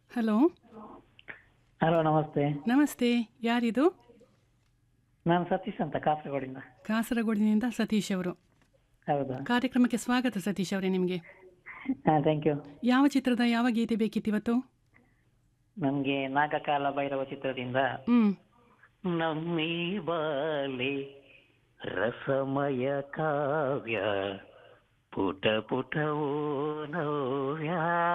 Hello hello ನಮಸ್ತೆ ನಮಸ್ತೆ ಯಾರಿದು ನಾನು ಸತೀಶ್ ಅಂತ ಕಾಸರಗೋಡಿಂದ ಕಾಸರಗೋಡಿನಿಂದ ಸತೀಶ್ ಅವರು ಹೌದಾ ಕಾರ್ಯಕ್ರಮಕ್ಕೆ ಸ್ವಾಗತ ಸತೀಶ್ ಅವರೇ ನಿಮಗೆ ಹಾಂ ಥ್ಯಾಂಕ್ ಯು ಯಾವ ಚಿತ್ರದ ಯಾವ ಗೀತೆ ಬೇಕಿತ್ತು ಇವತ್ತು ನಮಗೆ ನಾಗಕಾಲ ಭೈರವ ಚಿತ್ರದಿಂದ ಹ್ಮ್ ನಮ್ಮಿ ಬಾಲೆ ರಸಮಯ ಕಾವ್ಯ ಪುಟ ಪುಟವೋ ನವ್ಯ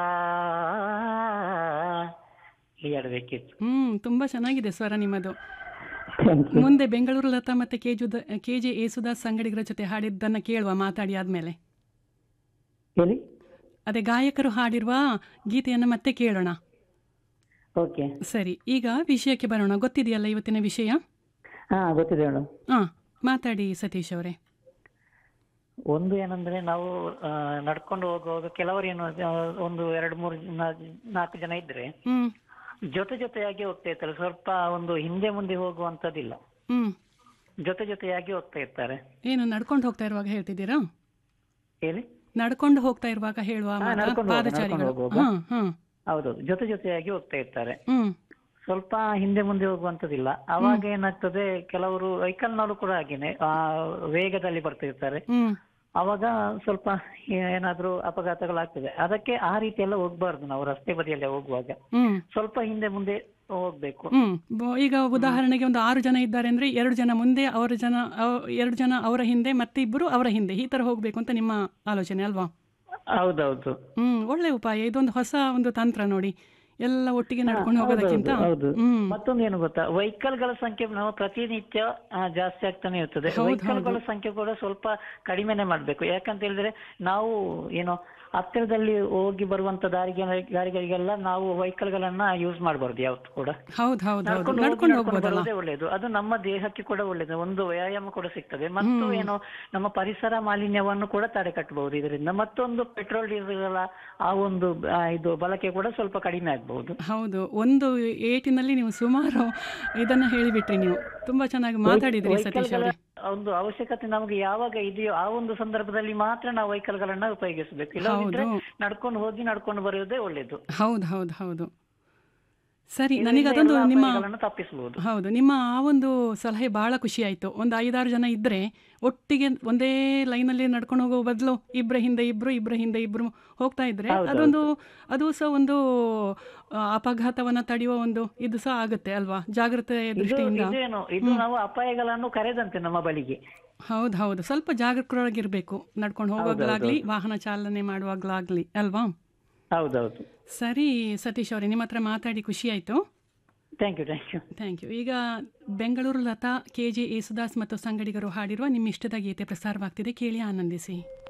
ಈ ಹಾಡು ಬೇಕಿತ್ತು ಹ್ಮ್ ತುಂಬಾ ಚೆನ್ನಾಗಿದೆ ಸ್ವರ ನಿಮ್ಮದು ಥ್ಯಾಂಕ್ ಯು ಮುಂದೆ ಬೆಂಗಳೂರು ಲತಾ ಮತ್ತೆ ಕೆಜುದ ಕೆ ಜೆ ಯೇಸುದಾಸ್ ಸಂಗಡಿಗರ ಜೊತೆ ಹಾಡಿದ್ದನ್ನ ಕೇಳುವ ಮಾತಾಡಿ ಆದ್ಮೇಲೆ ಹೇಳಿ ಅದೇ ಗಾಯಕರು ಹಾಡಿರುವ ಗೀತೆಯನ್ನು ಮತ್ತೆ ಕೇಳೋಣ ಓಕೆ ಸರಿ ಈಗ ವಿಷಯಕ್ಕೆ ಬರೋಣ ಗೊತ್ತಿದೆಯಲ್ಲ ಇವತ್ತಿನ ವಿಷಯ ಹಾಂ ಗೊತ್ತಿದೆ ಮೇಡಮ್ ಹಾ ಮಾತಾಡಿ ಸತೀಶ್ ಅವರೇ ಒಂದು ಏನಂದ್ರೆ ನಾವು ಆ, ನಡ್ಕೊಂಡು ಹೋಗುವಾಗ ಕೆಲವರು ಏನು ಆ, ಒಂದು ಎರಡು ಮೂರು ಜನ ನಾಲ್ಕು ಜನ ಇದ್ರೆ ಹ್ಮ್ ಜೊತೆ ಜೊತೆಯಾಗಿ ಹೋಗ್ತಾ ಇರ್ತಾರೆ ಸ್ವಲ್ಪ ಒಂದು ಹಿಂದೆ ಮುಂದೆ ಹೋಗುವಂತದಿಲ್ಲ ಹ್ಮ್ ಜೊತೆ ಜೊತೆಯಾಗಿ ಹೋಗ್ತಾ ಇರ್ತಾರೆ ಏನು ನಡ್ಕೊಂಡು ಹೋಗ್ತಾ ಇರುವಾಗ ಹೇಳ್ತಿದ್ದೀರಾ ಹೇಳಿ ನಡ್ಕೊಂಡು ಹೋಗ್ತಾ ಇರುವಾಗ ಹೇಳುವ ಹಾ, ಮಾತಾ? ನಡ್ಕೊಂಡು ಹೋಗುವ, ಪಾದಚಾರಿಗಳು ನಡ್ಕೊಂಡು ಹೋಗುವಾಗ. ಹ್ಮ್ ಹ್ಮ್ ಹೌದು ಜೊತೆ ಜೊತೆಯಾಗಿ ಹೋಗ್ತಾ ಇರ್ತಾರೆ ಹ್ಮ್ ಸ್ವಲ್ಪ ಹಿಂದೆ ಮುಂದೆ ಹೋಗುವಂತದಿಲ್ಲ ಅವಾಗ ಏನಾಗ್ತದೆ ಕೆಲವರು ವೆಹಿಕಲ್ನವರು ಕೂಡ ಹಾಗೇನೆ ಆ, ವೇಗದಲ್ಲಿ ಬರ್ತಾ ಇರ್ತಾರೆ ಹ್ಮ್ ಅವಾಗ ಸ್ವಲ್ಪ ಏನಾದ್ರೂ ಅಪಘಾತಗಳಾಗ್ತದೆ ಅದಕ್ಕೆ ಆ ರೀತಿ ಎಲ್ಲ ಹೋಗ್ಬಾರ್ದು ನಾವು ರಸ್ತೆ ಬದಿಯಲ್ಲಿ ಹೋಗುವಾಗ ಹ್ಮ್ ಸ್ವಲ್ಪ ಹಿಂದೆ ಮುಂದೆ ಹೋಗ್ಬೇಕು ಹ್ಮ್ ಬ- ಈಗ ಉದಾಹರಣೆಗೆ ಒಂದು ಆರು ಜನ ಇದ್ದಾರೆ ಅಂದ್ರೆ ಎರಡು ಜನ ಮುಂದೆ ಅವರ ಜನ ಅವ- ಎರಡು ಜನ ಅವರ ಹಿಂದೆ ಮತ್ತೆ ಇಬ್ಬರು ಅವರ ಹಿಂದೆ ಈ ತರ ಹೋಗ್ಬೇಕು ಅಂತ ನಿಮ್ಮ ಆಲೋಚನೆ ಅಲ್ವಾ ಹೌದೌದು ಹ್ಮ್ ಒಳ್ಳೆ ಉಪಾಯ ಇದೊಂದು ಹೊಸ ಒಂದು ತಂತ್ರ ನೋಡಿ ಎಲ್ಲ ಒಟ್ಟಿಗೆ ನಡ್ಕೊಂಡು ಹೋಗೋದಕ್ಕಿಂತ ಹೌದು ಹ್ಮ್ ಮತ್ತೊಂದು ಏನು ಗೊತ್ತಾ ವೆಹಿಕಲ್ ಗಳ ಸಂಖ್ಯೆ ನಾವು ಪ್ರತಿನಿತ್ಯ ಆ, ಜಾಸ್ತಿ ಆಗ್ತಾನೆ ಇರ್ತದೆ ಹೌದು, ವೆಹಿಕಲ್ ಗಳ ಸಂಖ್ಯೆ ಕೂಡ ಸ್ವಲ್ಪ ಕಡಿಮೆನೆ ಮಾಡ್ಬೇಕು ಯಾಕಂತ ಹೇಳಿದ್ರೆ ನಾವು ಏನು ಹತ್ತಿರದಲ್ಲಿ ಹೋಗಿ ಬರುವಂತ ದಾರಿಗೆ ಗಾಡಿಗಳಿಗೆಲ್ಲ ನಾವು ವೆಹಿಕಲ್ ಗಳನ್ನ ಯೂಸ್ ಮಾಡಬಾರ್ದು ಯಾವತ್ತು ಕೂಡ ಹೌದ್ ಹೌದ್ ಹೌದು ನಡ್ಕೊಂಡು ಹೋಗಿ ನಡ್ಕೊಂಡು ನಡ್ಕೊಂಡು ಹೋಗ್ಬೋದಲ್ಲ ಬರೋದೇ ಒಳ್ಳೇದು ಅದು ನಮ್ಮ ದೇಹಕ್ಕೆ ಕೂಡ ಒಳ್ಳೇದು ಒಂದು ವ್ಯಾಯಾಮ ಕೂಡ ಸಿಗ್ತದೆ ಮತ್ತು ಏನು ನಮ್ಮ ಪರಿಸರ ಮಾಲಿನ್ಯವನ್ನು ಕೂಡ ತಡೆ ಕಟ್ಟಬಹುದು ಇದರಿಂದ ಮತ್ತೊಂದು ಪೆಟ್ರೋಲ್ ಡೀಸೆಲ್ ಆ ಒಂದು ಆ, ಇದು ಬಳಕೆ ಕೂಡ ಸ್ವಲ್ಪ ಕಡಿಮೆ ಆಗ್ಬಹುದು ಹೌದು ಒಂದು ಏಟಿನಲ್ಲಿ ನೀವು ಸುಮಾರು ಇದನ್ನ ಹೇಳಿಬಿಟ್ರಿ ನೀವು ತುಂಬಾ ಚೆನ್ನಾಗಿ ಮಾತಾಡಿದ್ರಿ ಸತೀಶ್ ಅವರೇ ಒಂದು ಅವಶ್ಯಕತೆ ನಮಗೆ ಯಾವಾಗ ಇದೆಯೋ ಆ ಒಂದು ಸಂದರ್ಭದಲ್ಲಿ ಮಾತ್ರ ನಾವು ವೆಹಿಕಲ್ ಗಳನ್ನ ಉಪಯೋಗಿಸಬೇಕು ಇಲ್ಲದಿದ್ರೆ ಹೌದು. ನಡ್ಕೊಂಡು ಹೋಗಿ ನಡ್ಕೊಂಡು ಬರೆಯೋದೇ ಒಳ್ಳೇದು ಹೌದು ಹೌದು ಹೌದು ಸರಿ ಇದರಿಂದ ನನಗೆ ಅದೊಂದು ಎಲ್ಲ ನಿಮ್ಮ ಅಪಾಯಗಳನ್ನು ತಪ್ಪಿಸಬಹುದು ಹೌದು ನಿಮ್ಮ ಆ ಒಂದು ಸಲಹೆ ಬಹಳ ಖುಷಿ ಆಯಿತು ಒಂದು ಐದಾರು ಜನ ಇದ್ದರೆ ಒಟ್ಟಿಗೆ ಒಂದೇ ಲೈನಲ್ಲಿ ನಡ್ಕೊಂಡು ಹೋಗೋ ಬದಲು ಇಬ್ಬರ ಹಿಂದೆ ಇಬ್ಬರು ಇಬ್ಬರ ಹಿಂದೆ ಇಬ್ಬರು ಹೋಗ್ತಾ ಇದ್ರೆ ಅದೊಂದು ಅದು ಸಹ ಒಂದು ಆ, ಅಪಘಾತವನ್ನ ತಡೆಯುವ ಒಂದು ಇದು ಸಹ ಆಗುತ್ತೆ ಅಲ್ವಾ ಜಾಗ್ರತೆ ಇದು ದೃಷ್ಟಿಯಿಂದ ಇದೇನು ಇದು ನಾವು ಅಪಾಯಗಳನ್ನು ಕರೆದಂತೆ ನಮ್ಮ ಬಳಿಗೆ ಹೌದು ಹೌದು ಸ್ವಲ್ಪ ಜಾಗರೂಕರಾಗಿರ್ಬೇಕು ನಡ್ಕೊಂಡು ಹೋಗೋಗ್ಲಾಗ್ಲಿ ವಾಹನ ಚಾಲನೆ ಮಾಡುವಾಗ್ಲಾಗ್ಲಿ ಅಲ್ವಾ ಹೌದೌದು ಸರಿ ಸತೀಶ್ ಅವರೇ ನಿಮ್ಮ ಹತ್ರ ಮಾತಾಡಿ ಖುಷಿ ಆಯಿತು thank you thank you thank you ಈಗ ಬೆಂಗಳೂರು ಲತಾ ಕೆ ಜೆ ಯೇಸುದಾಸ್ ಮತ್ತು ಸಂಗಡಿಗರು ಹಾಡಿರುವ ನಿಮ್ಮ ಇಷ್ಟದ ಗೀತೆ ಪ್ರಸಾರವಾಗ್ತಿದೆ ಕೇಳಿ ಆನಂದಿಸಿ